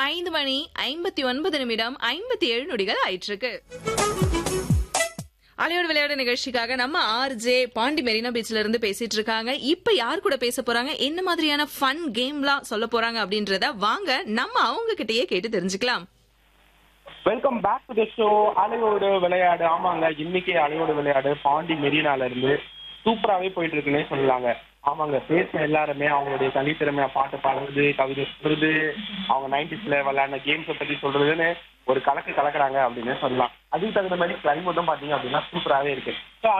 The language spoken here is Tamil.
ஐந்து மணி ஐம்பத்தி ஒன்பது நிமிடம் ஐம்பத்தி ஏழு நொடிகள் ஆயிட்டு இருக்கு அலையோடு விளையாடு நிகழ்ச்சிக்காக நம்ம ஆர்ஜே பாண்டி மெரினா பீச்ல இருந்து பேசிட்டு இருக்காங்க இப்ப யார் கூட பேச போறாங்க என்ன மாதிரியான ஃபன் கேம்லாம் சொல்ல போறாங்க அப்படின்றத வாங்க நம்ம அவங்க கிட்டயே கேட்டு தெரிஞ்சுக்கலாம் welcome back to the show அலையோடு விளையாடு ஆமாங்க இன்னைக்கு அலையோடு விளையாடு பாண்டி மெரினால இருந்து சூப்பராகவே போயிட்டு இருக்குன்னே சொல்லலாங்க ஆமாங்க பேசுன எல்லாருமே அவங்களுடைய தனித்திறமையா பாட்டு பாடுறது கவிதை சொல்றது அவங்க நைன்டிஸ்ல விளையாடின கேம்ஸை பத்தி சொல்றதுன்னு ஒரு கலக்கு கலக்குறாங்க அப்படின்னு சொல்லலாம் அதுக்கு தகுந்த மாதிரி கிளைமேட்டும் பாத்தீங்க அப்படின்னா சூப்பராகவே இருக்கு ஸோ